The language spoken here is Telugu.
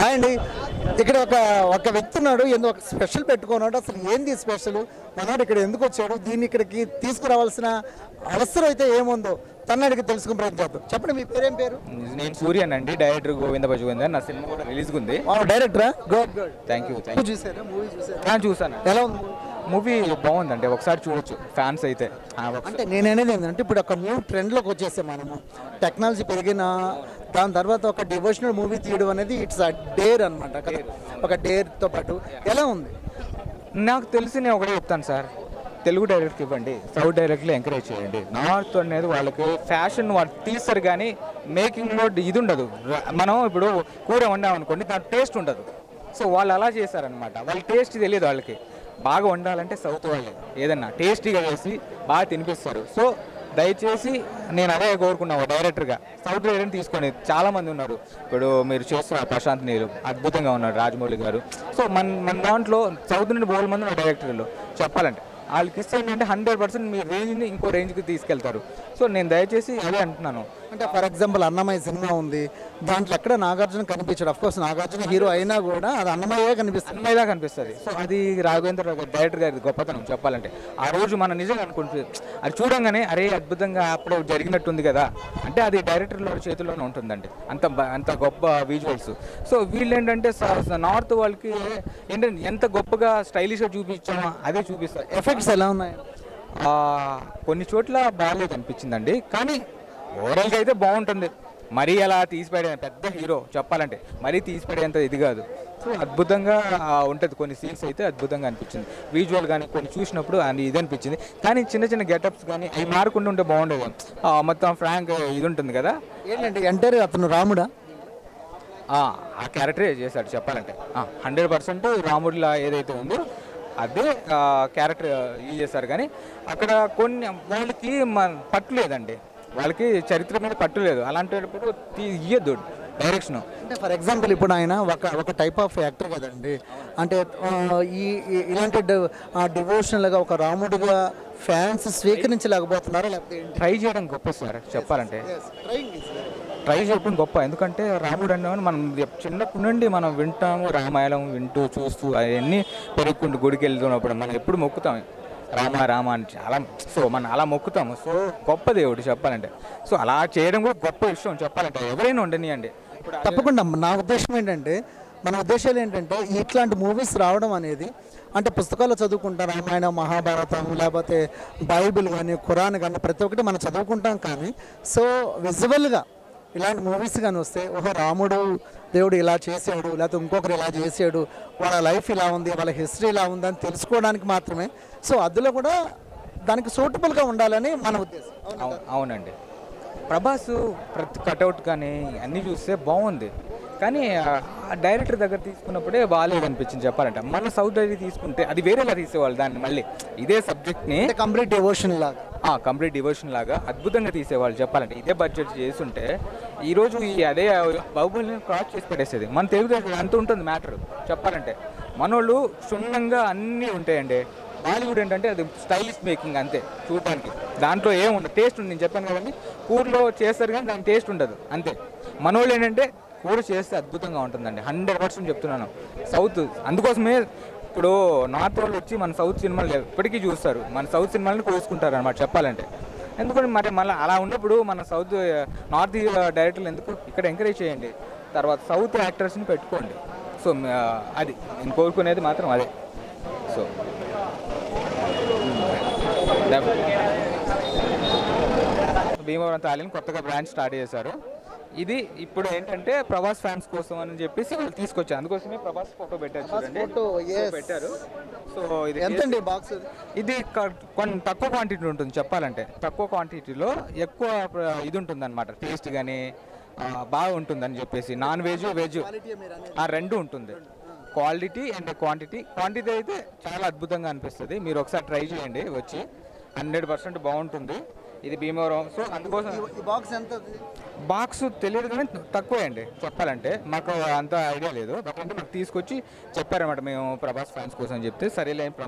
హాయ్ అండి ఇక్కడ ఒక ఒక వ్యక్తి ఉన్నాడు ఎందుకు ఒక స్పెషల్ పెట్టుకున్నాడు అసలు ఏంది స్పెషల్ మనోడు ఇక్కడ ఎందుకు వచ్చాడు దీన్ని ఇక్కడికి తీసుకురావాల్సిన అవసరం అయితే ఏముందో తన అడిగి తెలుసుకుని ప్రయత్నిద్దాం చెప్పండి మీ పేరేం పేరు నేను సూర్యన్ అండి డైరెక్టర్ గోవింద భజగోవింద నా సినిమా కూడా రిలీజ్ ఉంది డైరెక్టరా good good thank you thank చూసారా మూవీ చూసారా యూ చూసాను ఎలా ఉంది మూవీ బాగుందండి ఒకసారి చూడొచ్చు ఫ్యాన్స్ అయితే ఆ, ఒకసారి- అంటే నేను అనేది ఏంటంటే ఇప్పుడు ఒక న్యూ ట్రెండ్లోకి వచ్చేసాం మనము టెక్నాలజీ పెరిగిన దాని తర్వాత ఒక డివోషనల్ మూవీ తీయడం అనేది ఇట్స్ అ డేర్ అనమాట ఒక డేర్తో పాటు ఎలా ఉంది నాకు తెలిసి నేను ఒకటే చెప్తాను సార్ తెలుగు డైరెక్టర్ ఇవ్వండి సౌత్ డైరెక్ట్లో ఎంకరేజ్ చేయండి నార్త్ అనేది వాళ్ళకి ఫ్యాషన్ వాళ్ళు తీస్తారు కానీ మేకింగ్లో ఇది ఉండదు ర- మనం ఇప్పుడు కూర వండామనుకోండి దాని టేస్ట్ ఉండదు సో వాళ్ళు అలా చేశారనమాట వాళ్ళ టేస్ట్ తెలియదు వాళ్ళకి బాగా వండాలంటే సౌత్ వాళ్ళే ఏదన్నా టేస్టీగా చేసి బాగా తినిపిస్తారు సో దయచేసి నేను అదే కోరుకున్నాను డైరెక్టర్గా సౌత్ డైరెక్టర్ తీసుకొని చాలా మంది ఉన్నారు ఇప్పుడు మీరు చూస్తున్న ప్రశాంత్ నీరు అద్భుతంగా ఉన్నారు రాజమౌళి గారు సో మన మన దాంట్లో సౌత్ నుండి బోల్ మంది ఉన్నారు డైరెక్టర్లు చెప్పాలంటే వాళ్ళకి ఇస్తే ఏంటంటే హండ్రెడ్ పర్సెంట్ మీ రేంజ్ని ఇంకో రేంజ్కి తీసుకెళ్తారు సో నేను దయచేసి అదే అంటున్నాను అంటే ఫర్ ఎగ్జాంపుల్ అన్నమయ్య సినిమా ఉంది దాంట్లో ఎక్కడ నాగార్జున కనిపించాడు అఫ్ కోర్స్ నాగార్జున హీరో అయినా కూడా అది అన్నమయ్యే కనిపిస్తుంది అన్నమయ్యలా కనిపిస్తుంది సో అది రాఘవేంద్ర రావు గారి డైరెక్టర్ గారి గొప్పతనం చెప్పాలంటే ఆ రోజు మనం నిజంగా అనుకుంటే అది చూడంగానే అరే అద్భుతంగా అప్పుడు జరిగినట్టుంది కదా అంటే అది డైరెక్టర్ చేతిలోనే ఉంటుందండి అంత బ- అంత గొప్ప విజువల్స్ సో వీళ్ళు ఏంటంటే నార్త్ వాళ్ళకి ఏంటంటే ఎంత గొప్పగా స్టైలిష్గా చూపించామో అదే చూపిస్తారు ఎఫెక్ట్స్ ఎలా ఉన్నాయి ఆ, కొన్ని చోట్ల బాగాలేదు అనిపించిందండి కానీ ఓవరాల్గా అయితే బాగుంటుంది మరీ అలా తీసిపడే పెద్ద హీరో చెప్పాలంటే మరీ తీసిపడేంత ఇది కాదు సో అద్భుతంగా ఉంటుంది కొన్ని సీన్స్ అయితే అద్భుతంగా అనిపించింది విజువల్ కానీ కొన్ని చూసినప్పుడు అది ఇది అనిపించింది కానీ చిన్న చిన్న గెటప్స్ కానీ అవి మారకుండా ఉంటే బాగుండేది ఆ, మొత్తం ఫ్రాంక్ ఇది ఉంటుంది కదా ఏంటంటే ఎంటర్ అతను రాముడా ఆ ఆ క్యారెక్టరే చేశాడు చెప్పాలంటే హండ్రెడ్ పర్సెంట్ రాముడిలా ఏదైతే ఉందో అదే క్యారెక్టర్ ఇది చేశారు కానీ అక్కడ కొన్ని వాళ్ళకి మన పట్టు లేదండి వాళ్ళకి చరిత్ర మీద పట్టు లేదు అలాంటప్పుడు తీ- ఇయ్యద్దు డైరెక్షన్ అంటే ఫర్ ఎగ్జాంపుల్ ఇప్పుడు ఆయన ఒక ఒక టైప్ ఆఫ్ యాక్టర్ కదండి అంటే ఆ, ఈ ఈ- ఇలాంటి డివోషనల్గా ఒక రాముడిగా ఫ్యాన్స్ స్వీకరించలేకపోతున్నారా లేకపోతే ఏంటి ట్రై చేయడం గొప్ప సార్ చెప్పాలంటే ట్రై చేయడం గొప్ప ఎందుకంటే రాముడు అన్నవాడు మనం ఎప్- చిన్నప్పటి నుండి మనం వింటాము రామాయణం వింటూ చూస్తూ అవన్నీ పెరుగుకుంటూ గుడికి వెళ్తున్నప్పుడు మనం ఎప్పుడు మొక్కుతాం రామ రామ అని చాలా సో మనం అలా మొక్కుతాము సో గొప్ప దేవుడు చెప్పాలంటే సో అలా చేయడం కూడా గొప్ప విషయం చెప్పాలంటే ఎవరైనా ఉండనియండి ఇప్పుడు తప్పకుండా నా ఉద్దేశం ఏంటంటే మన ఉద్దేశాలు ఏంటంటే ఇట్లాంటి మూవీస్ రావడం అనేది అంటే పుస్తకాలు చదువుకుంటాం రామాయణం మహాభారతం లేకపోతే బైబిల్ కానీ ఖురాన్ కానీ ప్రతి ఒక్కటి మనం చదువుకుంటాం కానీ సో విజువల్గా ఇలాంటి మూవీస్ కానీ వస్తే ఓహో రాముడు దేవుడు ఇలా చేసాడు లేకపోతే ఇంకొకరు ఇలా చేసాడు వాళ్ళ లైఫ్ ఇలా ఉంది వాళ్ళ హిస్టరీ ఇలా ఉంది అని తెలుసుకోవడానికి మాత్రమే సో అందులో కూడా దానికి సూటబుల్గా ఉండాలని మన ఉద్దేశం అవు- అవునండి ప్రభాస్ ప్రతి కటౌట్ కానీ అన్నీ చూస్తే బాగుంది కానీ ఆ డైరెక్టర్ దగ్గర తీసుకున్నప్పుడే బాగాలేదు అనిపించింది చెప్పాలంటే మన సౌత్ డైరీ తీసుకుంటే అది వేరేలా తీసేవాళ్ళు దాన్ని మళ్ళీ ఇదే సబ్జెక్ట్ని అంటే కంప్లీట్ డివోషన్ లాగా కంప్లీట్ డివోషన్ లాగా అద్భుతంగా తీసేవాళ్ళు చెప్పాలంటే ఇదే బడ్జెట్ చేస్తుంటే ఈరోజు ఈ అదే బాహుబలిని క్రాస్ చేసి పడేసేది మన తెలుగు అంత ఉంటుంది మ్యాటర్ చెప్పాలంటే మనోళ్ళు క్షుణ్ణంగా అన్నీ ఉంటాయండి బాలీవుడ్ ఏంటంటే అది స్టైలిష్ మేకింగ్ అంతే చూడటానికి దాంట్లో ఏం ఉండదు టేస్ట్ ఉంది నేను చెప్పాను కదండి కూరలో చేస్తారు కానీ దాని టేస్ట్ ఉండదు అంతే మనోళ్ళు ఏంటంటే కూర చేస్తే అద్భుతంగా ఉంటుందండి హండ్రెడ్ పర్సెంట్ చెప్తున్నాను సౌత్ అందుకోసమే ఇప్పుడు నార్త్ వాళ్ళు వచ్చి మన సౌత్ సినిమాలు ఎప్పటికీ చూస్తారు మన సౌత్ సినిమాలను కోసుకుంటారు అనమాట చెప్పాలంటే ఎందుకంటే మరి మళ్ళీ అలా ఉన్నప్పుడు మన సౌత్ నార్త్ డైరెక్టర్లు ఎందుకు ఇక్కడ ఎంకరేజ్ చేయండి తర్వాత సౌత్ యాక్టర్స్ని పెట్టుకోండి సో మ- అది నేను కోరుకునేది మాత్రం అదే సో భీమవరం తాళిని కొత్తగా బ్రాంచ్ స్టార్ట్ చేశారు ఇది ఇప్పుడు ఏంటంటే ప్రభాస్ ఫ్యాన్స్ కోసం అని చెప్పేసి వాళ్ళు తీసుకొచ్చారు అందుకోసమే ప్రభాస్ ఫోటో పెట్టారు చూడండి photo, So yes. పెట్టారు సో ఇది ఎంతండి బాక్స్ ఇది క- కొన్ని తక్కువ క్వాంటిటీ ఉంటుంది చెప్పాలంటే తక్కువ క్వాంటిటీలో ఎక్కువ ప్ర- ఇది ఉంటుంది అనమాట టేస్ట్ కానీ బాగా ఉంటుందని చెప్పేసి నాన్ వెజ్ వెజ్ ఆ రెండు ఉంటుంది క్వాలిటీ అండ్ క్వాంటిటీ క్వాంటిటీ అయితే చాలా అద్భుతంగా అనిపిస్తుంది మీరు ఒకసారి ట్రై చేయండి వచ్చి హండ్రెడ్ పర్సెంట్ బాగుంటుంది ఇది భీమవరం సో అందుకోసం ఈ బాక్స్ ఎంత బాక్స్ తెలియదు కానీ తక్కువే అండి చెప్పాలంటే మాకు అంత ఐడియా లేదు బట్ అంటే మాకు తీసుకొచ్చి చెప్పారన్నమాట మేము ప్రభాస్ ఫ్యాన్స్ కోసం చెప్తే సరేలే